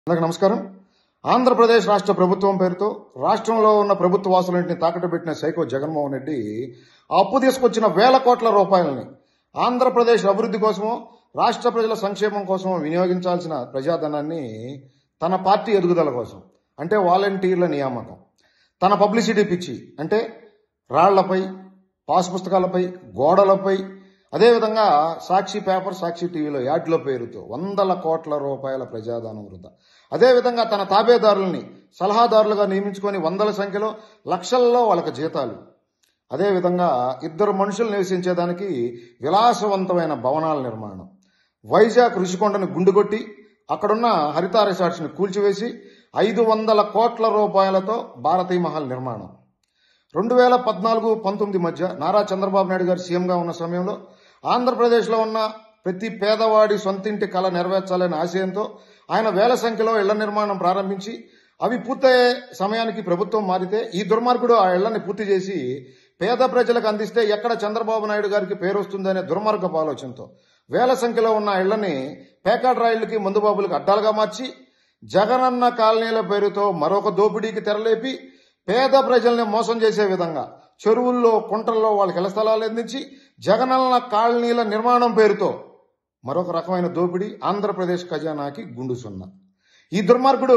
అందరికీ నమస్కారం ఆంధ్రప్రదేశ్ రాష్ట్ర ప్రభుత్వం పేరుతో రాష్ట్రంలో ఉన్న ప్రభుత్వ వాసులన్నింటినీ తాకట్టు పెట్టిన సైకో జగన్మోహన్ రెడ్డి ఆ అప్పు తీసుకొచ్చిన వేల కోట్ల రూపాయలని ఆంధ్రప్రదేశ్ అభివృద్ధి కోసమో రాష్ట్ర ప్రజల సంక్షేమం కోసమో వినియోగించాల్సిన ప్రజాధనాన్ని తన పార్టీ ఎదుగుదల కోసం అంటే వాలంటీర్ల నియామకం తన పబ్లిసిటీ పిచ్చి అంటే రాళ్లపై పాస్ పుస్తకాలపై గోడలపై అదేవిధంగా సాక్షి పేపర్ సాక్షి టీవీలో యాడ్ల పేరుతో వందల కోట్ల రూపాయల ప్రజాదానం వృధా అదేవిధంగా తన తాబేదారుల్ని సలహాదారులుగా నియమించుకొని వందల సంఖ్యలో లక్షల్లో వాళ్ళకి జీతాలు అదేవిధంగా ఇద్దరు మనుషులు నివసించేదానికి విలాసవంతమైన భవనాల నిర్మాణం వైజాగ్ ఋషికొండను గుండుగొట్టి అక్కడున్న హరిత రిసార్ట్స్ని కూల్చివేసి ఐదు వందల కోట్ల రూపాయలతో భారతీయ మహల్ నిర్మాణం రెండు వేల పద్నాలుగు పంతొమ్మిది మధ్య నారా చంద్రబాబు నాయుడు గారు సీఎంగా ఉన్న సమయంలో ఆంధ్రప్రదేశ్లో ఉన్న ప్రతి పేదవాడి సొంతింటి కళ నెరవేర్చాలనే ఆశయంతో ఆయన వేల సంఖ్యలో ఇళ్ల నిర్మాణం ప్రారంభించి అవి పూర్తయ్యే సమయానికి ప్రభుత్వం మారితే ఈ దుర్మార్గుడు ఆ ఇళ్లని పూర్తి చేసి పేద ప్రజలకు అందిస్తే ఎక్కడ చంద్రబాబు నాయుడు గారికి పేరు వస్తుందనే దుర్మార్గపు ఆలోచనతో వేల సంఖ్యలో ఉన్న ఇళ్లని పేకాట్ రాయిళ్లకి మందుబాబులకు అడ్డాలుగా మార్చి జగనన్న కాలనీల పేరుతో మరొక దోపిడీకి తెరలేపి పేద ప్రజల్ని మోసం చేసే విధంగా చెరువుల్లో కుంటల్లో వాళ్ళకి ఇళ్ల స్థలాలు అందించి జగనన్న కాలనీల నిర్మాణం పేరుతో మరొక రకమైన దోపిడీ ఆంధ్రప్రదేశ్ ఖజానాకి గుండు సున్నా ఈ దుర్మార్గుడు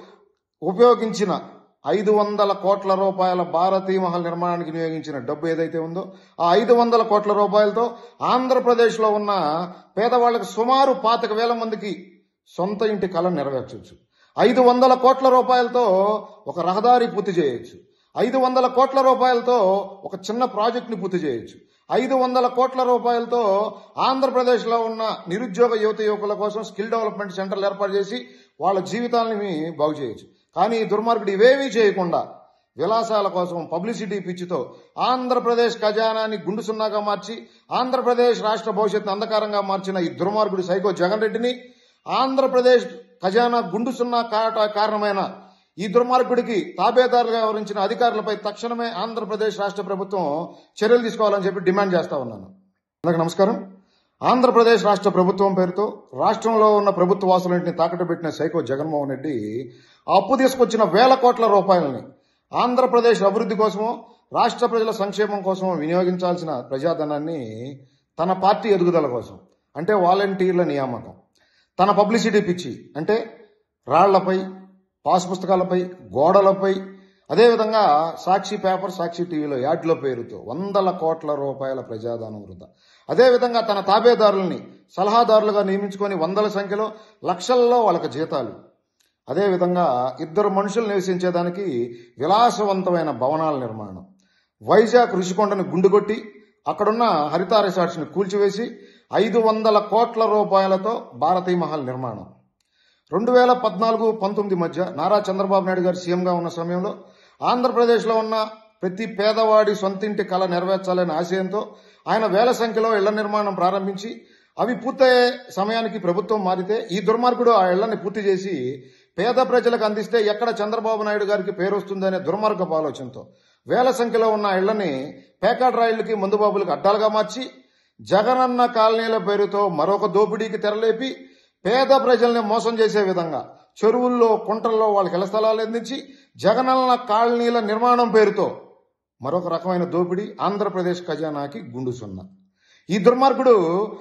ఉపయోగించిన ఐదు వందల కోట్ల రూపాయల భారతీయ మహల్ నిర్మాణానికి వినియోగించిన డబ్బు ఏదైతే ఉందో ఆ ఐదు వందల కోట్ల రూపాయలతో ఆంధ్రప్రదేశ్లో ఉన్న పేదవాళ్ళకి సుమారు పాతిక వేల మందికి సొంత ఇంటి కళ నెరవేర్చవచ్చు ఐదు వందల కోట్ల రూపాయలతో ఒక రహదారి పూర్తి చేయొచ్చు ఐదు వందల కోట్ల రూపాయలతో ఒక చిన్న ప్రాజెక్ట్ని పూర్తి చేయొచ్చు ఐదు వందల కోట్ల రూపాయలతో ఆంధ్రప్రదేశ్లో ఉన్న నిరుద్యోగ యువత యువకుల కోసం స్కిల్ డెవలప్మెంట్ సెంటర్లు ఏర్పాటు చేసి వాళ్ళ జీవితాలని బాగు చేయొచ్చు కానీ ఈ దుర్మార్గుడు ఇవేమీ చేయకుండా విలాసాల కోసం పబ్లిసిటీ పిచ్చితో ఆంధ్రప్రదేశ్ ఖజానాన్ని గుండు సున్నాగా మార్చి ఆంధ్రప్రదేశ్ రాష్ట్ర భవిష్యత్తును అంధకారంగా మార్చిన ఈ దుర్మార్గుడు సైకో జగన్ రెడ్డిని ఆంధ్రప్రదేశ్ ఖజానా గుండు సున్నా కాట కారణమైన ఈ దుర్మార్గుడికి తాబేదారులుగా వ్యవహరించిన అధికారులపై తక్షణమే ఆంధ్రప్రదేశ్ రాష్ట్ర ప్రభుత్వం చర్యలు తీసుకోవాలని చెప్పి డిమాండ్ చేస్తా ఉన్నాను అందరికీ నమస్కారం ఆంధ్రప్రదేశ్ రాష్ట్ర ప్రభుత్వం పేరుతో రాష్ట్రంలో ఉన్న ప్రభుత్వ వాసులన్నింటినీ తాకట్టు పెట్టిన సైకో జగన్మోహన్ రెడ్డి ఆ అప్పు తీసుకొచ్చిన వేల కోట్ల రూపాయలని ఆంధ్రప్రదేశ్ అభివృద్ధి కోసమో రాష్ట్ర ప్రజల సంక్షేమం కోసమో వినియోగించాల్సిన ప్రజాధనాన్ని తన పార్టీ ఎదుగుదల కోసం అంటే వాలంటీర్ల నియామకం తన పబ్లిసిటీ పిచ్చి అంటే రాళ్లపై పాస్ పుస్తకాలపై గోడలపై అదేవిధంగా సాక్షి పేపర్ సాక్షి టీవీలో యాడ్ల పేరుతో వందల కోట్ల రూపాయల ప్రజాదానం వృధా అదేవిధంగా తన తాబేదారుల్ని సలహాదారులుగా నియమించుకొని వందల సంఖ్యలో లక్షల్లో వాళ్ళకి జీతాలు అదేవిధంగా ఇద్దరు మనుషులు నివసించేదానికి విలాసవంతమైన భవనాల నిర్మాణం వైజాగ్ ఋషికొండను గుండుగొట్టి అక్కడున్న హరిత రిసార్ట్స్ని కూల్చివేసి ఐదు వందల కోట్ల రూపాయలతో భారతీయ మహల్ నిర్మాణం రెండు వేల పద్నాలుగు పంతొమ్మిది మధ్య నారా చంద్రబాబు నాయుడు గారు సీఎంగా ఉన్న సమయంలో ఆంధ్రప్రదేశ్లో ఉన్న ప్రతి పేదవాడి సొంతింటి కళ నెరవేర్చాలనే ఆశయంతో ఆయన వేల సంఖ్యలో ఇళ్ల నిర్మాణం ప్రారంభించి అవి పూర్తయ్యే సమయానికి ప్రభుత్వం మారితే ఈ దుర్మార్గుడు ఆ ఇళ్లని పూర్తి చేసి పేద ప్రజలకు అందిస్తే ఎక్కడ చంద్రబాబు నాయుడు గారికి పేరు వస్తుందనే దుర్మార్గపు ఆలోచనతో వేల సంఖ్యలో ఉన్న ఇళ్లని పేకాట్ రాయిళ్లకి మందుబాబులకు అడ్డాలుగా మార్చి జగనన్న కాలనీల పేరుతో మరొక దోపిడీకి తెరలేపి పేద ప్రజల్ని మోసం చేసే విధంగా చెరువుల్లో కుంటల్లో వాళ్ళకి ఇళ్ల స్థలాలు అందించి జగనన్న కాలనీల నిర్మాణం పేరుతో మరొక రకమైన దోపిడీ ఆంధ్రప్రదేశ్ ఖజానాకి గుండు సున్నా ఈ దుర్మార్గుడు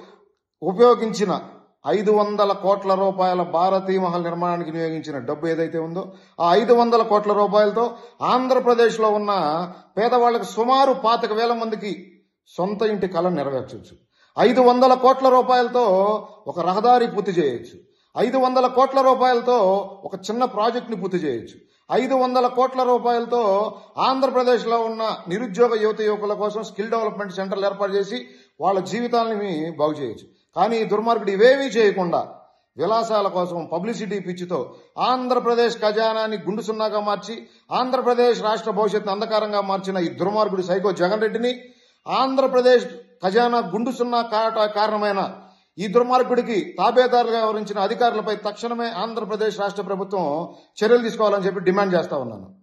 ఉపయోగించిన ఐదు వందల కోట్ల రూపాయల భారతీయ మహల్ నిర్మాణానికి వినియోగించిన డబ్బు ఏదైతే ఉందో ఆ ఐదు వందల కోట్ల రూపాయలతో ఆంధ్రప్రదేశ్లో ఉన్న పేదవాళ్ళకి సుమారు పాతిక వేల మందికి సొంత ఇంటి కళ నెరవేర్చవచ్చు ఐదు వందల కోట్ల రూపాయలతో ఒక రహదారి పూర్తి చేయొచ్చు ఐదు వందల కోట్ల రూపాయలతో ఒక చిన్న ప్రాజెక్ట్ని పూర్తి చేయొచ్చు ఐదు వందల కోట్ల రూపాయలతో ఆంధ్రప్రదేశ్లో ఉన్న నిరుద్యోగ యువత యువకుల కోసం స్కిల్ డెవలప్మెంట్ సెంటర్లు ఏర్పాటు చేసి వాళ్ళ జీవితాలని బాగు చేయొచ్చు కానీ ఈ దుర్మార్గుడు ఇవేమీ చేయకుండా విలాసాల కోసం పబ్లిసిటీ పిచ్చితో ఆంధ్రప్రదేశ్ ఖజానాన్ని గుండు సున్నాగా మార్చి ఆంధ్రప్రదేశ్ రాష్ట్ర భవిష్యత్తును అంధకారంగా మార్చిన ఈ దుర్మార్గుడు సైకో జగన్ రెడ్డిని ఆంధ్రప్రదేశ్ ఖజానా గుండు సున్నా కాట కారణమైన ఈ దుర్మార్గుడికి తాబేదారులుగా వ్యవహరించిన అధికారులపై తక్షణమే ఆంధ్రప్రదేశ్ రాష్ట్ర ప్రభుత్వం చర్యలు తీసుకోవాలని చెప్పి డిమాండ్ చేస్తా ఉన్నాను